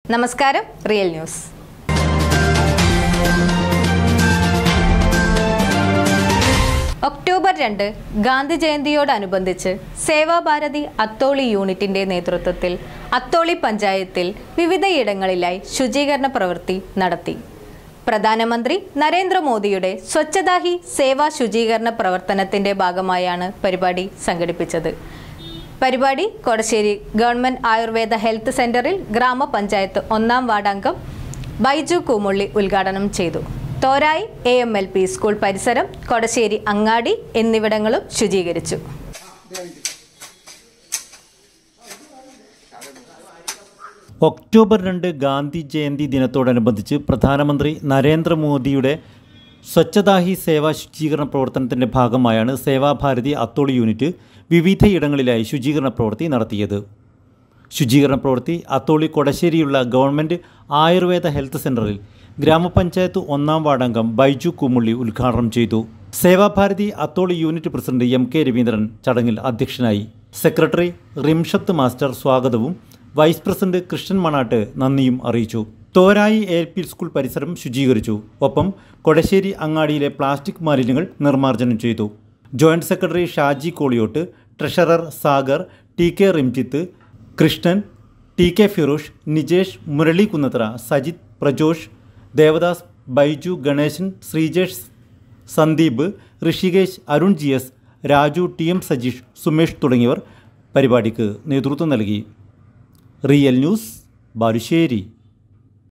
നമസ്കാരം real news October രണ്ട് ഗാന്ധി ജയന്തിയോടനുബന്ധിച്ച് സേവാഭാരതി അത്തോളി യൂണിറ്റിന്റെ നേതൃത്വത്തിൽ അത്തോളി പഞ്ചായത്തിൽ വിവിധയിടങ്ങളിലായി ശുചീകരണ പ്രവൃത്തി നടത്തി പ്രധാനമന്ത്രി നരേന്ദ്രമോദിയുടെ സ്വച്ഛതാ ഹി സേവാ ശുചീകരണ പ്രവർത്തനത്തിന്റെ ഭാഗമായാണ് പരിപാടി സംഘടിപ്പിച്ചത് പരിപാടി കൊടശ്ശേരി ഗവൺമെന്റ് ആയുർവേദ ഹെൽത്ത് സെന്ററിൽ ഗ്രാമപഞ്ചായത്ത് ഒന്നാം വാർഡംഗം ബൈജു കൂമുള്ളി ഉദ്ഘാടനം ചെയ്തു Thorayi A M L P school പരിസരം കൊടശ്ശേരി അങ്ങാടി എന്നിവിടങ്ങളും ശുചീകരിച്ചു ഒക്ടോബർ രണ്ട് ഗാന്ധി ജയന്തി ദിനത്തോടനുബന്ധിച്ച് പ്രധാനമന്ത്രി നരേന്ദ്രമോദിയുടെ സ്വച്ഛതാ ഹി സേവാ ശുചീകരണ പ്രവർത്തനത്തിൻ്റെ ഭാഗമായാണ് സേവാഭാരതി അത്തോളി യൂണിറ്റ് വിവിധയിടങ്ങളിലായി ശുചീകരണ പ്രവൃത്തി നടത്തിയത് ശുചീകരണ പ്രവൃത്തി അത്തോളി കൊടശ്ശേരിയുള്ള ഗവൺമെൻറ് ആയുർവേദ ഹെൽത്ത് സെൻ്ററിൽ ഗ്രാമപഞ്ചായത്ത് ഒന്നാം വാർഡംഗം ബൈജു കുമുള്ളി ഉദ്ഘാടനം ചെയ്തു Sevabharathi Atholi unit president M K Raveendran ചടങ്ങിൽ അധ്യക്ഷനായി സെക്രട്ടറി റിംഷത്ത് മാസ്റ്റർ സ്വാഗതവും വൈസ് പ്രസിഡന്റ് കൃഷ്ണൻ മണാട്ട് നന്ദിയും അറിയിച്ചു തോരായി എ പി സ്കൂൾ പരിസരം ശുചീകരിച്ചു ഒപ്പം കൊടശ്ശേരി അങ്ങാടിയിലെ പ്ലാസ്റ്റിക് മാലിന്യങ്ങൾ നിർമ്മാർജ്ജനം ചെയ്തു joint secretary Shaji Koliyot treasurer Sagar T K Rimjith Krishnan T K Firosh Nijesh Murali Kunnathra Sajith Prajosh Devadas Baiju Ganesan Sreejesh Sandeep Rishikesh Arun G S Raju T M Sajeesh Sumesh തുടങ്ങിയവർ പരിപാടിക്ക് നേതൃത്വം നൽകി റിയൽ ന്യൂസ് ബാലുശ്ശേരി